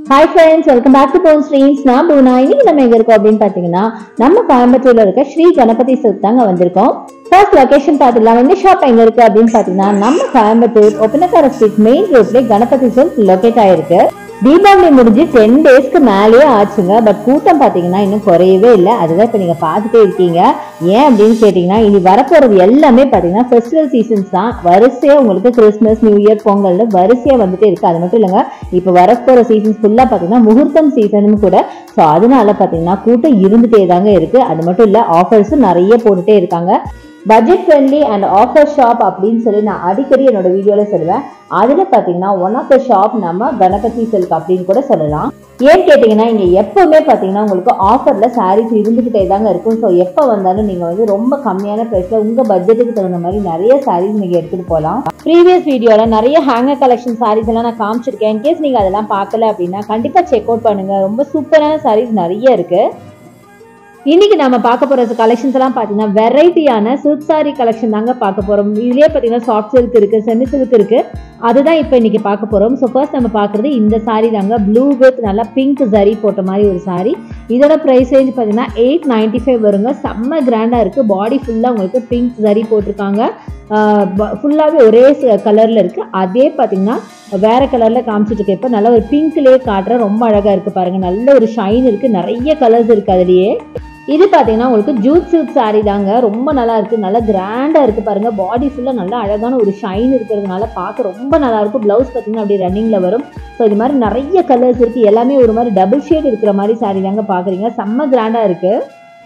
hi friends welcome back to phone streams நான் பூனா இன்னைக்கு நம்ம எங்க இருக்கோம் அப்படின்னு பாத்தீங்கன்னா நம்ம கோயம்புத்தூர்ல இருக்க ஸ்ரீ கணபதி சில்க் தாங்க வந்திருக்கோம் ஃபர்ஸ்ட் லொகேஷன் பார்த்துக்கலாம் இந்த ஷாப் எங்க இருக்கு அப்படின்னு பாத்தீங்கன்னா நம்ம கோயம்புத்தூர் ஒப்பனக்கார ஸ்ட்ரீட் மெயின் ரோட்ல கணபதி சில்க் லொகேட் ஆயிருக்கு தீபாவளி முடிஞ்சு டென் டேஸ்க்கு மேலேயே ஆச்சுங்க பட் கூட்டம் பார்த்தீங்கன்னா இன்னும் குறையவே இல்லை அதுதான் இப்போ நீங்கள் பார்த்துட்டே இருக்கீங்க ஏன் அப்படின்னு கேட்டிங்கன்னா இனி வரப்போகிறது எல்லாமே பார்த்தீங்கன்னா ஃபெஸ்டிவல் சீசன்ஸ் தான் வரிசையாக உங்களுக்கு கிறிஸ்மஸ் நியூ இயர் பொங்கல்னு வரிசையாக வந்துட்டே இருக்குது அது மட்டும் இல்லைங்க இப்போ வரப்போகிற சீசன்ஸ் ஃபுல்லாக பார்த்தீங்கன்னா முகூர்த்தம் சீசனும் கூட ஸோ அதனால பார்த்தீங்கன்னா கூட்டம் இருந்துகிட்டே தாங்க இருக்குது அது மட்டும் இல்லை ஆஃபர்ஸும் நிறைய போட்டுட்டே இருக்காங்க budget friendly and offer shop அப்படின்னு சொல்லி நான் அடிக்கடி என்னோட வீடியோவில் சொல்லுவேன் அதில் பார்த்தீங்கன்னா ஒன் ஆஃப் த ஷாப் நம்ம கணபதி சில்க் அப்படின்னு கூட சொல்லலாம் ஏன் கேட்டிங்கன்னா இங்கே எப்போவுமே பார்த்தீங்கன்னா உங்களுக்கு ஆஃபரில் சாரீஸ் இருந்துக்கிட்டே தாங்க இருக்கும் ஸோ எப்போ வந்தாலும் நீங்கள் வந்து ரொம்ப கம்மியான ப்ரைஸில் உங்கள் பட்ஜெட்டுக்கு தகுந்த மாதிரி நிறைய சாரீஸ் நீங்கள் எடுத்துகிட்டு போகலாம் ப்ரீவியஸ் வீடியோவில் நிறைய ஹேங்கர் கலெக்ஷன் சாரீஸ் எல்லாம் நான் காமிச்சிருக்கேன் இன்கேஸ் நீங்கள் அதெல்லாம் பார்க்கல அப்படின்னா கண்டிப்பாக செக் அவுட் பண்ணுங்கள் ரொம்ப சூப்பரான சாரீஸ் நிறைய இருக்குது இன்னைக்கு நம்ம பார்க்க போற கலெக்ஷன்ஸ் எல்லாம் பாத்தீங்கன்னா வெரைட்டியான சில்க் சாரி கலெக்ஷன் தாங்க பார்க்க போறோம் இதுலயே பாத்தீங்கன்னா சாஃப்ட் சில்க் இருக்கு செமி சில்க் இருக்கு அதுதான் இப்போ இன்னைக்கு பார்க்க போறோம் ஸோ ஃபர்ஸ்ட் நம்ம பார்க்கறது இந்த சாரி தாங்க ப்ளூ வித் நல்லா பிங்க் ஜரி போட்ட மாதிரி ஒரு சாரி இதோட ப்ரைஸ் ரேஞ்ச் பார்த்தீங்கன்னா எயிட் நைன்டி ஃபைவ் வருங்க செம்ம கிராண்டா இருக்கு பாடி ஃபுல்லா உங்களுக்கு பிங்க் ஜரி போட்டிருக்காங்க ஃபுல்லாகவே ஒரே கலரில் இருக்குது அதே பார்த்தீங்கன்னா வேற கலரில் காமிச்சிட்டு இருக்கேன் இப்போ நல்ல ஒரு பிங்க்லேயே காட்டுற ரொம்ப அழகாக இருக்குது பாருங்கள் நல்ல ஒரு ஷைன் இருக்குது நிறைய கலர்ஸ் இருக்குது அதுலேயே இது பார்த்தீங்கன்னா உங்களுக்கு ஜூட் சில்க் சாரீ தாங்க ரொம்ப நல்லா இருக்குது நல்லா கிராண்டாக இருக்குது பாருங்கள் பாடி ஃபுல்லாக நல்லா அழகான ஒரு ஷைன் இருக்கிறதுனால பார்க்க ரொம்ப நல்லா இருக்கும் ப்ளவுஸ் பார்த்தீங்கன்னா அப்படியே ரன்னிங்கில் வரும் ஸோ இது மாதிரி நிறைய கலர்ஸ் இருக்குது எல்லாமே ஒரு மாதிரி டபுள் ஷேட் இருக்கிற மாதிரி சாரீ தாங்க பார்க்குறீங்க செம்ம கிராண்டாக இருக்குது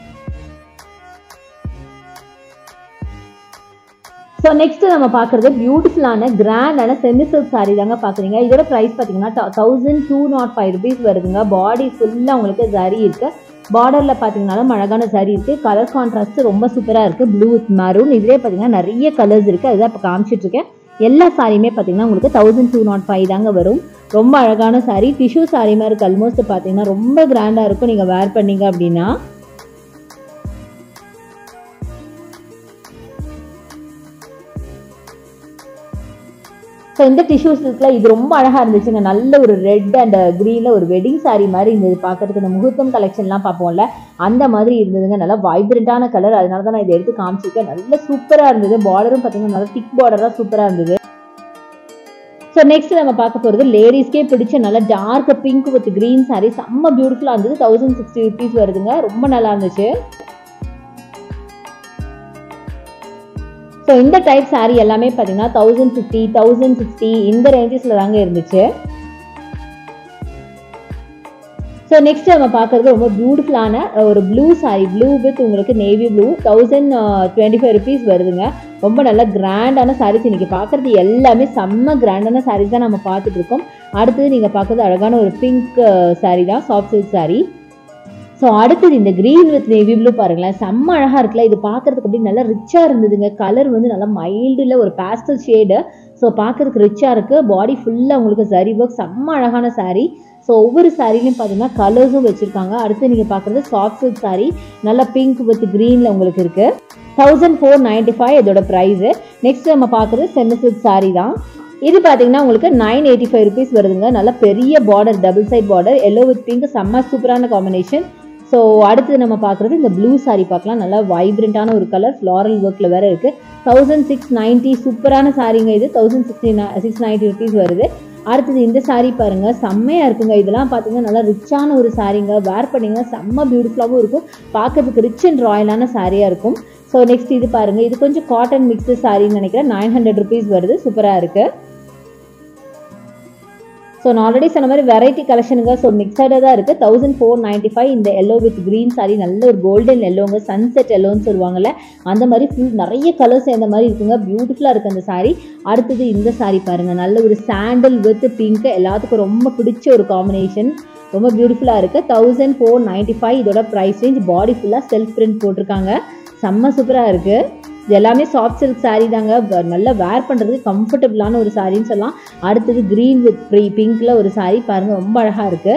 ஸோ நெக்ஸ்ட் நம்ம பார்க்குறது பியூட்டிஃபுல்லான கிராண்டான செமி சில்க் சாரீ தாங்க பார்க்குறீங்க இதோட ப்ரைஸ் பார்த்தீங்கன்னா thousand two naught five rupees வருதுங்க பாடி ஃபுல்லாக உங்களுக்கு ஜரி இருக்கு பார்டரில் பார்த்தீங்கன்னாலும் அழகான சாரீ இருக்குது கலர் கான்ட்ராஸ்ட் ரொம்ப சூப்பராக இருக்குது ப்ளூ வித் மரூன் இதுலேயே பார்த்தீங்கன்னா நிறைய கலர்ஸ் இருக்குது அதுதான் இப்போ காமிச்சிட்டு இருக்கேன் எல்லா சாரியுமே பார்த்தீங்கன்னா உங்களுக்கு தௌசண்ட் டூ நாட் ஃபைவ் தாங்க வரும் ரொம்ப அழகான சாரீ டிஷ்யூ சாரீ மாதிரி இருக்குது ஆல்மோஸ்ட் பார்த்தீங்கன்னா ரொம்ப கிராண்டாக இருக்கும் நீங்கள் வேர் பண்ணீங்க அப்படின்னா ஸோ இந்த டிஷ்யூ சில்கில் இது ரொம்ப அழகாக இருந்துச்சுங்க நல்ல ஒரு ரெட் அண்ட் க்ரீனில் ஒரு வெட்டிங் சாரீ மாதிரி இருந்தது பார்க்கறதுக்கு இந்த முகூர்த்தம் கலெக்ஷன்லாம் பார்ப்போம்ல அந்த மாதிரி இருந்ததுங்க நல்லா வைப்ரண்ட்டான கலர் அதனால தான் நான் இதை எடுத்து காமிச்சிருக்கேன் நல்ல சூப்பராக இருந்தது பார்டரும் பார்த்தீங்கன்னா நல்லா திக் பார்டராக சூப்பராக இருந்தது ஸோ நெக்ஸ்ட் நம்ம பார்க்க போகிறது லேடிஸ்க்கே பிடிச்ச நல்ல dark pink with green sari செம்ம பியூட்டிஃபுல்லாக இருந்தது தௌசண்ட் சிக்ஸ்டி ருபீஸ் வருதுங்க ரொம்ப நல்லா இருந்துச்சு ஸோ இந்த டைப் சாரீ எல்லாமே பார்த்தீங்கன்னா தௌசண்ட் ஃபிஃப்டி தௌசண்ட் சிக்ஸ்டி இந்த ரேஞ்சஸில் தாங்க இருந்துச்சு ஸோ நெக்ஸ்ட் நம்ம பார்க்குறது ரொம்ப பியூட்டிஃபுல்லான ஒரு ப்ளூ சாரி ப்ளூ வித் உங்களுக்கு navy blue thousand twenty five rupees வருதுங்க ரொம்ப நல்ல கிராண்டான சாரீஸ் இன்றைக்கி பார்க்குறது எல்லாமே செம்ம கிராண்டான சாரீஸ் தான் நம்ம பார்த்துட்டு இருக்கோம் அடுத்தது நீங்கள் பார்க்குறது அழகான ஒரு பிங்க் சாரீ தான் சாஃப்ட் சில்க் சாரீ ஸோ அடுத்தது இந்த க்ரீன் வித் நேவி ப்ளூ பாருங்களேன் செம்ம அழகாக இருக்குல்ல இது பார்க்கறதுக்கு அப்படி நல்லா ரிச்சாக இருந்ததுங்க கலர் வந்து நல்லா மைல்டில் ஒரு பேஸ்டல் ஷேடு ஸோ பார்க்கறதுக்கு ரிச்சாக இருக்குது பாடி ஃபுல்லாக உங்களுக்கு சரி ஒர்க் செம்ம அழகான சாரீ ஸோ ஒவ்வொரு சாரிலையும் பார்த்தீங்கன்னா கலர்ஸும் வச்சுருக்காங்க அடுத்து நீங்கள் பார்க்குறது சாஃப்ட் சில்க் சாரீ நல்லா பிங்க் வித் க்ரீனில் உங்களுக்கு இருக்குது தௌசண்ட் ஃபோர் நைன்ட்டி ஃபைவ் இதோட ப்ரைஸு நெக்ஸ்ட் நம்ம பார்க்குறது செமி சில்க் சாரீ தான் இது பார்த்தீங்கன்னா உங்களுக்கு நைன் எயிட்டி ஃபைவ் ருபீஸ் வருதுங்க நல்ல பெரிய border double side border yellow with pink செம்ம சூப்பரான காம்பினேஷன் ஸோ அடுத்தது நம்ம பார்க்குறது இந்த ப்ளூ சாரீ பார்க்கலாம் நல்லா வைப்ரண்ட்டான ஒரு கலர் ஃப்ளாரல் ஒர்க்கில் வேறு இருக்குது தௌசண்ட் சிக்ஸ் நைன்ட்டி சூப்பரான சாரீங்க இது thousand sixty six ninety rupees வருது அடுத்தது இந்த சாரீ பாருங்கள் செம்மையாக இருக்குங்க இதெல்லாம் பார்த்தீங்கன்னா நல்லா ரிச்சான ஒரு சாரீங்க வேர் பண்ணிங்கன்னா செம்ம பியூட்டிஃபுல்லாகவும் இருக்கும் பார்க்கறதுக்கு ரிச் அண்ட் ராயலான சாரியாக இருக்கும் ஸோ நெக்ஸ்ட் இது பாருங்கள் இது கொஞ்சம் காட்டன் மிக்ஸ்டு சாரின்னு நினைக்கிறேன் நைன் ஹண்ட்ரட் ருபீஸ் வருது சூப்பராக இருக்குது ஸோ நான் ஆல்ரெடி சொன்ன மாதிரி வெரைட்டி கலெக்ஷனுங்க ஸோ மிக்சடாக தான் இருக்குது தௌசண்ட் ஃபோர் நைன்ட்டி ஃபைவ் இந்த எல்லோ வித் க்ரீன் சாரி நல்ல ஒரு கோல்டன் எல்லோங்க சன்செட் எல்லோன்னு சொல்லுவாங்கல்ல அந்த மாதிரி ஃபுல் நிறைய கலர்ஸ் சேர்ந்த மாதிரி இருக்குங்க பியூட்டிஃபுல்லாக இருக்குது அந்த சாரி அடுத்தது இந்த சாரி பாருங்கள் நல்ல ஒரு சாண்டல் வித் பிங்க் எல்லாத்துக்கும் ரொம்ப பிடிச்ச ஒரு காம்பினேஷன் ரொம்ப பியூட்டிஃபுல்லாக இருக்குது தௌசண்ட் ஃபோர் நைன்ட்டி ஃபைவ் இதோட ப்ரைஸ் ரேஞ்ச் பாடி ஃபுல்லாக செல்ஃப் பிரிண்ட் போட்டிருக்காங்க செம்ம சூப்பராக இருக்குது இது எல்லாமே சாஃப்ட் சில்க் சாரீ தாங்க நல்லா வேர் பண்ணுறதுக்கு கம்ஃபர்டபுளான ஒரு சாரின்னு சொல்லலாம் அடுத்தது க்ரீன் வித் ப்ரீ பிங்க்ல ஒரு சாரீ பாருங்க ரொம்ப அழகா இருக்கு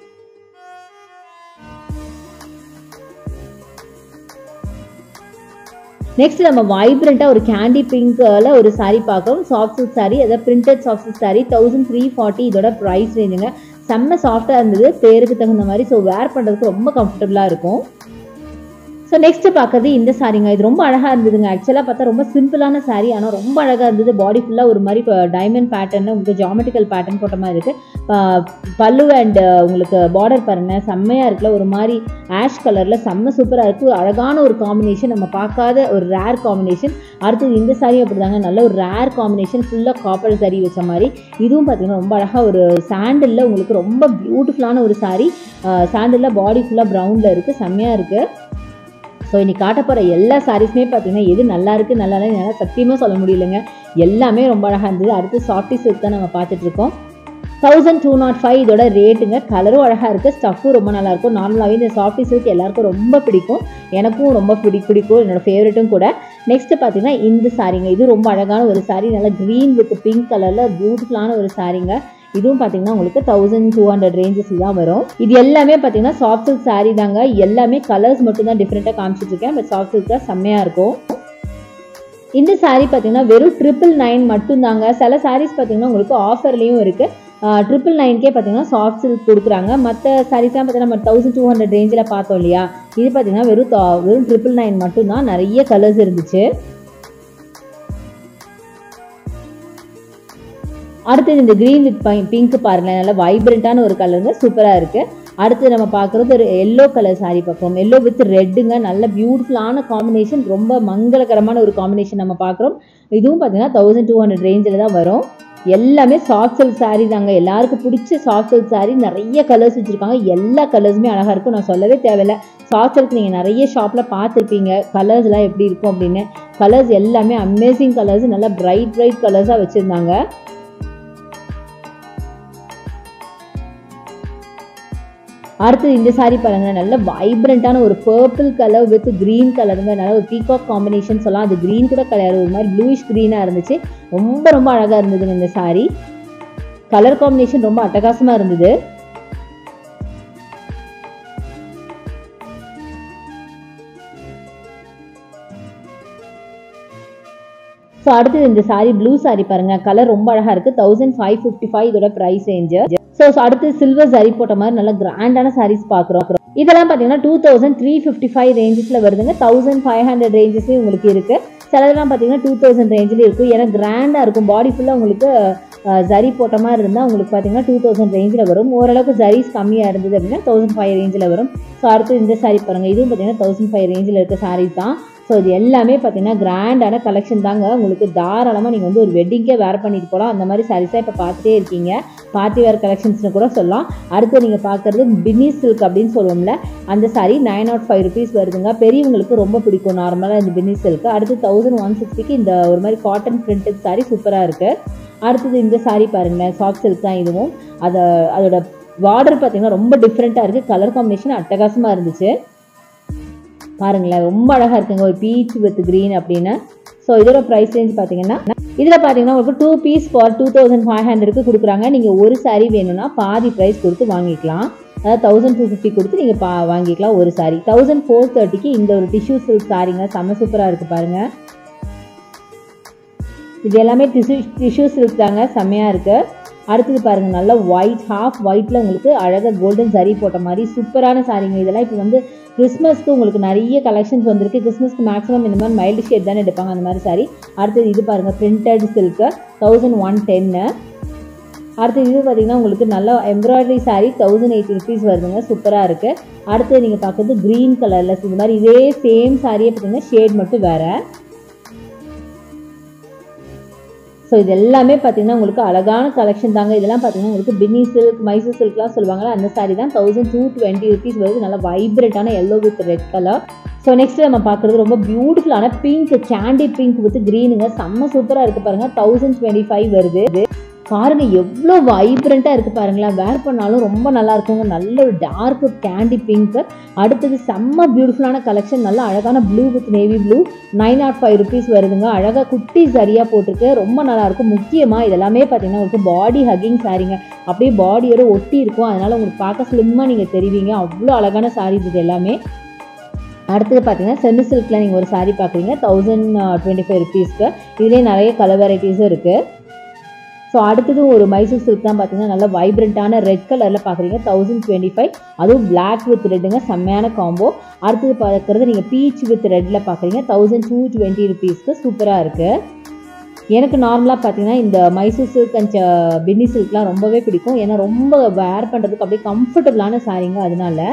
நெக்ஸ்ட் நம்ம வைப்ரண்ட்டாக ஒரு கேண்டி பிங்க்ல ஒரு சாரீ பார்க்குறோம் சாஃப்ட் சில்க் சாரீ அதாவது printed soft silk sari thousand three forty இதோட ப்ரைஸ் ரேஞ்சுங்க செம்ம சாஃப்டாக இருந்தது பேருக்கு தகுந்த மாதிரி ஸோ வேர் பண்ணுறதுக்கு ரொம்ப கம்ஃபர்டபுளாக இருக்கும் ஸோ நெக்ஸ்ட் பார்க்கறது இந்த சாரீங்க இது ரொம்ப அழகாக இருந்ததுங்க ஆக்சுவலாக பார்த்தா ரொம்ப சிம்பிளான சாரீ ஆனால் ரொம்ப அழகாக இருந்தது பாடி ஃபுல்லாக ஒரு மாதிரி இப்போ டைமண்ட் பேட்டர்னில் உங்களுக்கு ஜாமெட்ரிக்கல் பேட்டர்ன் போட்ட மாதிரி இருக்குது பல்லு அண்ட் உங்களுக்கு பார்டர் பாருங்க செம்மையாக இருக்குல்ல ஒரு மாதிரி ஆஷ் கலரில் செம்ம சூப்பராக இருக்குது அழகான ஒரு காம்பினேஷன் நம்ம பார்க்காத ஒரு ரேர் காம்பினேஷன் அடுத்தது இந்த சாரீ அப்படிதாங்க நல்ல ஒரு ரேர் காம்பினேஷன் ஃபுல்லாக காப்பர் சாரீ வச்ச மாதிரி இதுவும் பார்த்தீங்கன்னா ரொம்ப அழகாக ஒரு சாண்டலில் உங்களுக்கு ரொம்ப பியூட்டிஃபுல்லான ஒரு சாரீ சாண்டலில் பாடி ஃபுல்லாக ப்ரௌனில் இருக்குது செம்மையாக இருக்குது ஸோ இன்னைக்கு காட்ட போகிற எல்லா சாரீஸுமே பார்த்தீங்கன்னா எது நல்லா இருக்குது நல்லா இல்லை என்னால் சத்தியமாக சொல்ல முடியலங்க எல்லாமே ரொம்ப அழகாக இருந்தது அடுத்து சாஃப்டி சில்க் தான் நம்ம பார்த்துட்டு இருக்கோம் தௌசண்ட் டூ நாட் ஃபைவ் இதோட ரேட்டுங்க கலரும் அழகாக இருக்குது ஸ்டஃப்பும் ரொம்ப நல்லா இருக்கும் நார்மலாகவே இந்த சாஃப்டி சில்க் எல்லாருக்கும் ரொம்ப பிடிக்கும் எனக்கும் ரொம்ப பிடி பிடிக்கும் என்னோட ஃபேவரட்டும் கூட நெக்ஸ்ட் பார்த்தீங்கன்னா இந்த சாரீங்க இது ரொம்ப அழகான ஒரு சாரீ நல்லா க்ரீன் வித் பிங்க் கலரில் பியூட்டிஃபுல்லான ஒரு சாரீங்க இதுவும் பார்த்தீங்கன்னா உங்களுக்கு தௌசண்ட் டூ ஹண்ட்ரட் ரேஞ்சஸ் தான் வரும் இது எல்லாமே பார்த்தீங்கன்னா சாஃப்ட் சில்க் சாரீ தாங்க எல்லாமே கலர்ஸ் மட்டும் தான் டிஃப்ரெண்ட்டாக காமிச்சிட்டு இருக்கேன் பட் சாஃப்ட் சில்க் தான் செம்மையாக இருக்கும் இந்த சாரீ பார்த்தீங்கன்னா வெறும் ட்ரிபிள் நைன் மட்டும்தாங்க சில சாரீஸ் பார்த்தீங்கன்னா உங்களுக்கு ஆஃபர்லேயும் இருக்குது ட்ரிபிள் நைன்கே பார்த்தீங்கன்னா சாஃப்ட் சில்க் கொடுக்குறாங்க மற்ற சாரீஸ்லாம் பார்த்தீங்கன்னா நம்ம தௌசண்ட் டூ ஹண்ட்ரட் ரேஞ்சில் பார்த்தோம் இல்லையா இது பார்த்தீங்கன்னா வெறும் வெறும் ட்ரிபிள் நைன் மட்டும்தான் நிறைய கலர்ஸ் இருந்துச்சு அடுத்தது இந்த க்ரீன் வித் பிங்க் பாருங்களேன் நல்லா வைப்ரண்ட்டான ஒரு கலருங்க சூப்பராக இருக்குது அடுத்து நம்ம பார்க்குறது ஒரு எல்லோ கலர் சாரீ பார்க்குறோம் எல்லோ வித் ரெட்டுங்க நல்ல பியூட்டிஃபுல்லான காம்பினேஷன் ரொம்ப மங்களகரமான ஒரு காம்பினேஷன் நம்ம பார்க்குறோம் இதுவும் பார்த்தீங்கன்னா தௌசண்ட் டூ ஹண்ட்ரட் ரேஞ்சில் தான் வரும் எல்லாமே சாஃப்ட் சில்க் சாரீ தாங்க எல்லாருக்கும் பிடிச்ச சாஃப்ட் சில்க் சாரீ நிறைய கலர்ஸ் வச்சுருக்காங்க எல்லா கலர்ஸுமே அழகாக இருக்கும் நான் சொல்லவே தேவையில்லை சாஃப்ட் சில்க் நீங்கள் நிறைய ஷாப்பில் பார்த்துருப்பீங்க கலர்ஸ்லாம் எப்படி இருக்கும் அப்படின்னு கலர்ஸ் எல்லாமே அமேசிங் கலர்ஸ் நல்லா பிரைட் பிரைட் கலர்ஸாக வச்சுருந்தாங்க அடுத்தது இந்த சாரீ பாருங்க நல்ல வைப்ரண்ட்டான ஒரு பர்பிள் கலர் வித் க்ரீன் கலருங்க நல்ல ஒரு பீகாக் காம்பினேஷன் சொல்லலாம் அது க்ரீன் கூட கலர் ஒரு மாதிரி ப்ளூயிஷ் க்ரீனாக இருந்துச்சு ரொம்ப ரொம்ப அழகாக இருந்ததுங்க இந்த சாரீ கலர் காம்பினேஷன் ரொம்ப அட்டகாசமாக இருந்தது ஸோ அடுத்தது இந்த சாரீ ப்ளூ சாரீ பாருங்க கலர் ரொம்ப அழகாக இருக்குது தௌசண்ட் ஃபைவ் ஃபிஃப்டி ஃபைவ் இதோட ப்ரைஸ் ரேஞ்சு ஸோ அடுத்து சில்வர் சாரீ போட்ட மாதிரி நல்ல கிராண்டான சாரீஸ் பார்க்குறோம் இதெல்லாம் பார்த்தீங்கன்னா two thousand three fifty five ரேஞ்சஸில் வருதுங்க தௌசண்ட் ஃபைவ் ஹண்ட்ரட் ரேஞ்சஸ்லேயும் உங்களுக்கு இருக்குது சிலதெல்லாம் பார்த்தீங்கன்னா டூ தௌசண்ட் ரேஞ்சில் இருக்கும் ஏன்னா கிராண்டாக இருக்கும் பாடி ஃபுல்லாக உங்களுக்கு ஜரி போட்ட மாதிரி இருந்தால் உங்களுக்கு பார்த்தீங்கன்னா டூ தௌசண்ட் ரேஞ்சில் வரும் ஓரளவுக்கு ஜரிஸ் கம்மியாக இருந்தது அப்படின்னா தௌசண்ட் ஃபைவ் ரேஞ்சில் வரும் ஸோ அடுத்து இந்த சாரீ பாருங்கள் இதுவும் பார்த்தீங்கன்னா தௌசண்ட் ஃபைவ் ரேஞ்சில் இருக்க சாரீஸ் தான் ஸோ இது எல்லாமே பார்த்தீங்கன்னா கிராண்டான கலெக்ஷன் தாங்க உங்களுக்கு தாராளமாக நீங்கள் வந்து ஒரு வெட்டிங்கே வேர் பண்ணிட்டு போகலாம் அந்த மாதிரி சாரீஸாக இப்போ பார்த்துட்டே இருக்கீங்க பார்ட்டி வேர் கலெக்ஷன்ஸ்னு கூட சொல்லலாம் அடுத்து நீங்கள் பார்க்குறது பின்னி சில்க் அப்படின்னு சொல்லுவோம்ல அந்த sari nine nought five rupees வருதுங்க பெரியவங்களுக்கு ரொம்ப பிடிக்கும் நார்மலாக இந்த பின்னி சில்க் அடுத்து தௌசண்ட் ஒன் சிக்ஸ்டிக்கு இந்த ஒரு மாதிரி காட்டன் பிரிண்டட் சாரீ சூப்பராக இருக்குது அடுத்தது இந்த சாரீ பாருங்களேன் சாஃப்ட் சில்க் தான் இதுவும் அதை அதோட பார்டர் பார்த்தீங்கன்னா ரொம்ப டிஃப்ரெண்ட்டாக இருக்குது கலர் காம்பினேஷன் அட்டகாசமாக இருந்துச்சு பாருங்களேன் ரொம்ப அழகாக இருக்குங்க ஒரு பீச் வித் க்ரீன் அப்படின்னு ஸோ இதோட ப்ரைஸ் ரேஞ்ச் பார்த்தீங்கன்னா இதில் பார்த்தீங்கன்னா உங்களுக்கு two piece for two thousand five ஹண்ட்ரடுக்கு கொடுக்குறாங்க நீங்கள் ஒரு சாரீ வேணும்னா பாதி ப்ரைஸ் கொடுத்து வாங்கிக்கலாம் அதாவது தௌசண்ட் டூ ஃபிஃப்டி கொடுத்து நீங்கள் பா வாங்கிக்கலாம் ஒரு சாரீ தௌசண்ட் ஃபோர் தேர்ட்டிக்கு இந்த ஒரு டிஷ்யூ சில்க் சாரீங்க செம்ம சூப்பராக இருக்குது பாருங்கள் இது எல்லாமே டிஷ்யூ டிஷ்யூ சில்க் தாங்க செம்மையாக இருக்குது அடுத்தது பாருங்கள் நல்லா ஒயிட் ஹாஃப் ஒயிட்டில் உங்களுக்கு அழகாக கோல்டன் சரி போட்ட மாதிரி சூப்பரான சாரீங்க இதெல்லாம் இப்போ வந்து கிறிஸ்மஸ்க்கு உங்களுக்கு நிறைய கலெக்ஷன்ஸ் வந்திருக்கு கிறிஸ்மஸ்க்கு மேக்ஸிமம் இந்த மாதிரி மைல்டு ஷேட் தானே எடுப்பாங்க அந்த மாதிரி சாரி அடுத்தது இது பாருங்கள் பிரிண்டட் சில்க்கு தௌசண்ட் ஒன் டென்னு அடுத்தது இது பார்த்தீங்கன்னா உங்களுக்கு நல்ல embroidery sari thousand eighty rupees வருதுங்க சூப்பராக இருக்குது அடுத்தது நீங்கள் பார்க்குறது க்ரீன் கலரில் இந்த மாதிரி இதே சேம் சாரியே பார்த்தீங்கன்னா ஷேட் மட்டும் வேறு ஸோ இது எல்லாமே பார்த்தீங்கன்னா உங்களுக்கு அழகான கலெக்ஷன் தாங்க இதெல்லாம் பார்த்தீங்கன்னா உங்களுக்கு பின்னி சில்க் மைசூர் சில்க்லாம் சொல்லுவாங்கல்ல அந்த சாரி தான் தௌசண்ட் டூ டுவெண்ட்டி ருபீஸ் வருது நல்லா வைப்ரண்ட்டான yellow with red colour so next நம்ம பார்க்குறது ரொம்ப பியூட்டிஃபுல்லான பிங்க் கேண்டி பிங்க் வித் க்ரீனுங்க செம்ம சூப்பராக இருக்குது பாருங்கள் தௌசண்ட் டுவெண்ட்டி ஃபைவ் வருது பாருங்க எவ்வளோ வைப்ரண்ட்டாக இருக்குது பாருங்களேன் வேர் பண்ணாலும் ரொம்ப நல்லா இருக்குங்க நல்ல ஒரு டார்க் கேண்டி பிங்க் அடுத்தது செம்ம பியூட்டிஃபுல்லான கலெக்ஷன் நல்ல அழகான blue with navy blue nine nought five rupees வருதுங்க அழகாக குட்டி சரியாக போட்டிருக்கு ரொம்ப நல்லா இருக்கும் முக்கியமாக இதெல்லாமே பார்த்தீங்கன்னா உங்களுக்கு பாடி ஹக்கிங் சாரீங்க அப்படியே பாடியோட ஒட்டி இருக்கும் அதனால உங்களுக்கு பார்க்க ஸ்லிம்மாக நீங்கள் தெரிவிங்க அவ்வளோ அழகான சாரீஸ் இது எல்லாமே அடுத்தது பார்த்தீங்கன்னா செமி சில்கில் நீங்கள் ஒரு சாரீ பார்க்குறீங்க தௌசண்ட் டுவெண்ட்டி ஃபைவ் ருபீஸ்க்கு இதுலேயே நிறைய கலர் வெரைட்டிஸும் இருக்குது ஸோ அடுத்தது ஒரு மைசூர் சில்க் தான் பார்த்தீங்கன்னா நல்லா வைப்ரண்ட்டான ரெட் கலரில் பார்க்குறீங்க தௌசண்ட் டுவெண்ட்டி ஃபைவ் அதுவும் பிளாக் வித் ரெட்டுங்க செம்மையான காம்போ அடுத்தது பார்க்குறது நீங்கள் பீச் வித் ரெட்டில் பார்க்குறீங்க தௌசண்ட் டூ டுவெண்ட்டி ருபீஸ்க்கு சூப்பராக இருக்குது எனக்கு நார்மலாக பார்த்தீங்கன்னா இந்த மைசூர் சில்க் அண்ட் பின்னி சில்க்லாம் ரொம்பவே பிடிக்கும் ஏன்னா ரொம்ப வேர் பண்ணுறதுக்கு அப்படியே கம்ஃபர்டபுளான சாரீங்க அதனால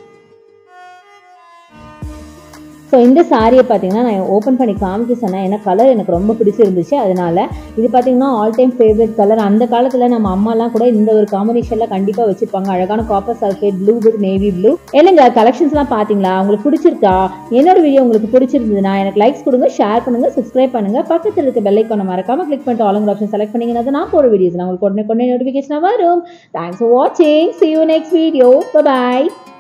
ஸோ இந்த சாரியை பார்த்தீங்கன்னா நான் ஓப்பன் பண்ணி காமிக்க சொன்னேன் ஏன்னா கலர் எனக்கு ரொம்ப பிடிச்சிருந்துச்சு அதனால இது பார்த்தீங்கன்னா ஆல் டைம் ஃபேவரட் கலர் அந்த காலத்தில் நம்ம அம்மாலாம் கூட இந்த ஒரு காம்பினேஷனில் கண்டிப்பாக வச்சிருப்பாங்க அழகான copper sulphate blue with navy blue என்னங்க கலெக்ஷன்ஸ்லாம் பார்த்தீங்களா உங்களுக்கு பிடிச்சிருக்கா என்னோட வீடியோ உங்களுக்கு பிடிச்சிருந்ததுன்னா எனக்கு லைக்ஸ் கொடுங்க ஷேர் பண்ணுங்க சப்ஸ்கிரைப் பண்ணுங்க பக்கத்தில் இருக்க பெல் ஐக்கான மறக்காம கிளிக் பண்ணிட்டு ஆளுங்க ஆப்ஷன் செலக்ட் பண்ணீங்கன்னா நான் போகிற வீடியோஸ் உங்களுக்கு உடனே உடனே நோட்டிஃபிகேஷனாக வரும் தேங்க்ஸ் ஃபார் வாட்சிங் see you next video bye